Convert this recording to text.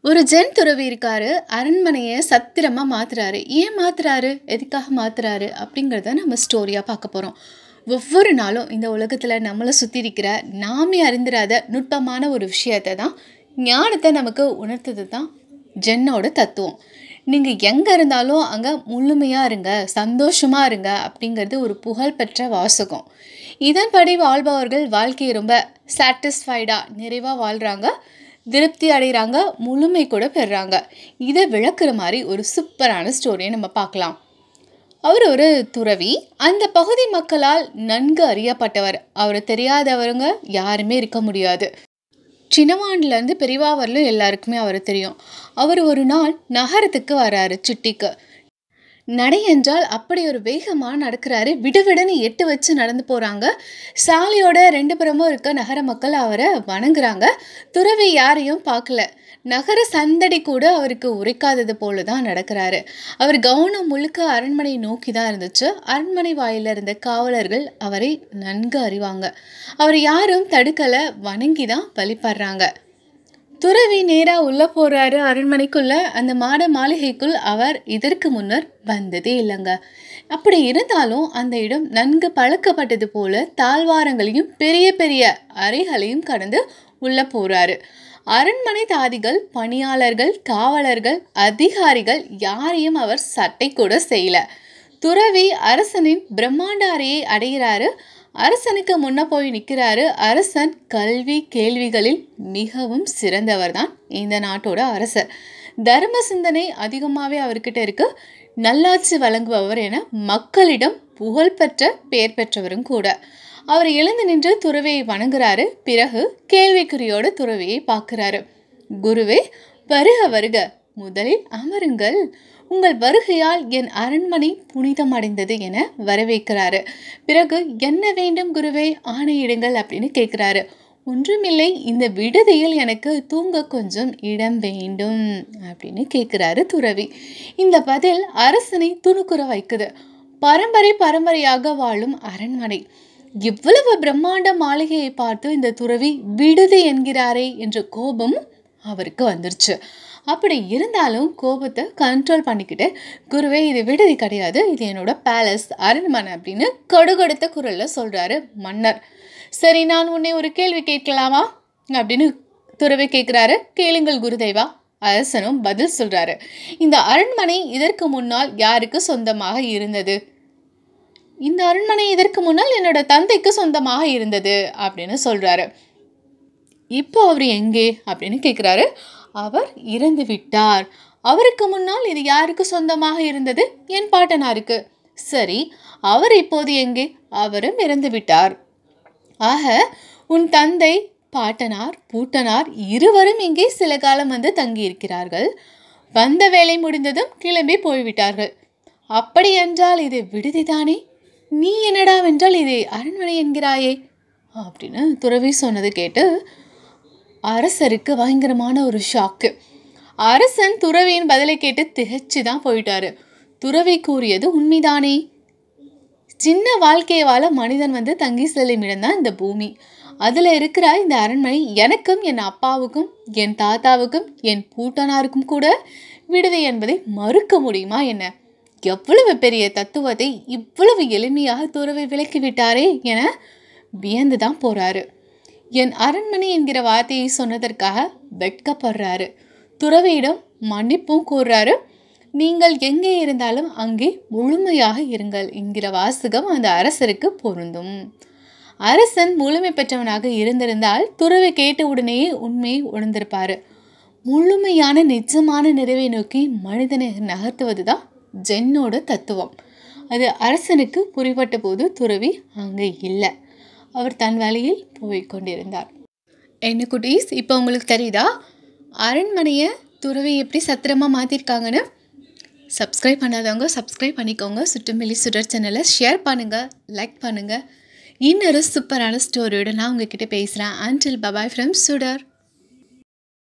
ஒரு ஜென் துறவி இருக்காரு அரண்மனையை சத்திரமா மாத்துறாரு ஏன் மாத்துறாரு எதுக்காக மாத்துறாரு அப்படிங்கிறத நம்ம ஸ்டோரியா பார்க்க போறோம் ஒவ்வொரு நாளும் இந்த உலகத்துல நம்மளை சுத்தி இருக்கிற நாமே அறிந்திராத நுட்பமான ஒரு விஷயத்தை தான் ஞானத்தை நமக்கு உணர்த்தது தான் ஜென்னோட தத்துவம் நீங்க எங்க இருந்தாலும் அங்க முழுமையா இருங்க சந்தோஷமா இருங்க அப்படிங்கிறது ஒரு புகழ்பெற்ற வாசகம் இதன்படி வாழ்பவர்கள் வாழ்க்கையை ரொம்ப சாட்டிஸ்ஃபைடா நிறைவா வாழ்றாங்க திருப்தி அடைகிறாங்க முழுமை கூட பெறுறாங்க இதை விளக்குற மாதிரி ஒரு சூப்பரான ஸ்டோரியை நம்ம பார்க்கலாம் அவர் ஒரு துறவி அந்த பகுதி மக்களால் நன்கு அறியப்பட்டவர் அவர் தெரியாதவங்க யாருமே இருக்க முடியாது சின்னவாண்டிலேருந்து பெரியவா வரலும் எல்லாருக்குமே அவர் தெரியும் அவர் ஒரு நாள் நகரத்துக்கு வராரு சிட்டிக்கு நடை என்றால் அப்படி ஒரு வேகமாக நடக்கிறாரு விடுவிடுன்னு எட்டு வச்சு நடந்து போகிறாங்க சாலையோட ரெண்டு புறமும் இருக்க நகர மக்கள் அவரை வணங்குறாங்க துறவி யாரையும் பார்க்கல நகர சந்தடி கூட அவருக்கு உரைக்காதது போல தான் நடக்கிறாரு அவர் கவனம் முழுக்க அரண்மனை நோக்கி தான் இருந்துச்சு அரண்மனை வாயில இருந்த காவலர்கள் அவரை நன்கு அறிவாங்க அவர் யாரும் தடுக்கலை வணங்கி தான் வழிபடுறாங்க துறவி நேரா உள்ள போறாரு அரண்மனைக்குள்ள அந்த மாட மாளிகைக்குள் அவர் இதற்கு முன்னர் வந்ததே இல்லைங்க அப்படி இருந்தாலும் அந்த இடம் நன்கு பழக்கப்பட்டது போல தாழ்வாரங்களையும் பெரிய பெரிய அறைகளையும் கடந்து உள்ள போறாரு அரண்மனை தாதிகள் பணியாளர்கள் காவலர்கள் அதிகாரிகள் யாரையும் அவர் சட்டை கூட செய்யல துறவி அரசனின் பிரம்மாண்ட அறையை அடைகிறாரு அரசனுக்கு முன்ன போய் நிற்கிறாரு அரசன் கல்வி கேள்விகளில் மிகவும் சிறந்தவர் தான் இந்த நாட்டோட அரசர் தர்ம சிந்தனை அதிகமாகவே அவர்கிட்ட இருக்கு நல்லாட்சி வழங்குபவர் என மக்களிடம் புகழ்பெற்ற பெயர் பெற்றவரும் கூட அவர் எழுந்து நின்று துறவியை வணங்குறாரு பிறகு கேள்விக்குறியோட துறவியை பார்க்குறாரு குருவே வருக வருக முதலில் அமருங்கள் உங்கள் வருகையால் என் அரண்மனை புனிதமடைந்தது என வரவேற்கிறாரு பிறகு என்ன வேண்டும் குருவே ஆணையிடுங்கள் அப்படின்னு கேட்குறாரு ஒன்றுமில்லை இந்த விடுதியில் எனக்கு தூங்க கொஞ்சம் இடம் வேண்டும் அப்படின்னு கேட்குறாரு துறவி இந்த பதில் அரசனை துணுக்குற வைக்குது பரம்பரை பரம்பரையாக வாழும் அரண்மனை இவ்வளவு பிரம்மாண்ட மாளிகையை பார்த்து இந்த துறவி விடுதி என்கிறாரே என்ற கோபம் அவருக்கு வந்துருச்சு அப்படி இருந்தாலும் கோபத்தை கண்ட்ரோல் பண்ணிக்கிட்டு குருவே இது விடுதி கிடையாது இது என்னோட பேலஸ் அரண்மனை அப்படின்னு கடுகடுத்த குரலில் சொல்கிறாரு மன்னர் சரி நான் உன்னை ஒரு கேள்வி கேட்கலாமா அப்படின்னு துறவி கேட்குறாரு கேளுங்கள் குருதேவா அரசனும் பதில் சொல்கிறாரு இந்த அரண்மனை இதற்கு முன்னால் யாருக்கு சொந்தமாக இருந்தது இந்த அரண்மனை இதற்கு முன்னால் என்னோட தந்தைக்கு சொந்தமாக இருந்தது அப்படின்னு சொல்கிறாரு இப்போ அவர் எங்கே அப்படின்னு கேட்குறாரு அவர் இறந்து விட்டார் அவருக்கு முன்னால் இது யாருக்கு சொந்தமாக இருந்தது என் பாட்டனாருக்கு சரி அவர் இப்போது எங்கே அவரும் இறந்து விட்டார் ஆக உன் தந்தை பாட்டனார் பூட்டனார் இருவரும் இங்கே சில காலம் வந்து தங்கியிருக்கிறார்கள் வந்த வேலை முடிந்ததும் கிளம்பி போய்விட்டார்கள் அப்படி என்றால் இது விடுதிதானே நீ என்னடா வென்றால் இதை அரண்மனை என்கிறாயே அப்படின்னு துறவி சொன்னது கேட்டு அரசருக்கு பயங்கரமான ஒரு ஷாக்கு அரசன் துறவியின் பதிலை கேட்டு திகைச்சு தான் போயிட்டாரு துறவி கூறியது உண்மைதானே சின்ன வாழ்க்கையை வாழ மனிதன் வந்து தங்கி செல்லும் இடம்தான் இந்த பூமி அதில் இருக்கிற இந்த அரண்மனை எனக்கும் என் அப்பாவுக்கும் என் தாத்தாவுக்கும் என் பூட்டனாருக்கும் கூட விடுதி என்பதை மறுக்க முடியுமா என்ன எவ்வளவு பெரிய தத்துவத்தை இவ்வளவு எளிமையாக துறவி விலக்கிவிட்டாரே என வியந்து தான் போறாரு என் அரண்மனை என்கிற வார்த்தையை சொன்னதற்காக வெட்கப்படுறாரு துறவியிடம் மன்னிப்பும் கூறுறாரு நீங்கள் எங்கே இருந்தாலும் அங்கே முழுமையாக இருங்கள் என்கிற வாசகம் அந்த அரசருக்கு பொருந்தும் அரசன் முழுமை பெற்றவனாக இருந்திருந்தால் துறவி கேட்ட உடனேயே உண்மையை உணர்ந்திருப்பாரு முழுமையான நிஜமான நிறைவை நோக்கி மனிதனை நகர்த்துவது தான் ஜென்னோட தத்துவம் அது அரசனுக்கு புரிபட்ட போது துறவி அங்கே இல்லை அவர் தன் வேலையில் போய் கொண்டிருந்தார் என்ன குட்டீஸ் இப்போ உங்களுக்கு தெரியுதா அரண்மனையை துறவி எப்படி சத்திரமாக மாற்றிருக்காங்கன்னு சப்ஸ்கிரைப் பண்ணாதவங்க சப்ஸ்கிரைப் பண்ணிக்கோங்க சுட்டுமில்லி சுடர் சேனலை ஷேர் பண்ணுங்கள் லைக் பண்ணுங்கள் இன்னொரு சூப்பரான ஸ்டோரியோட நான் உங்ககிட்ட பேசுகிறேன் ஆன்டில் பபாய் ஃப்ரம் சுடர்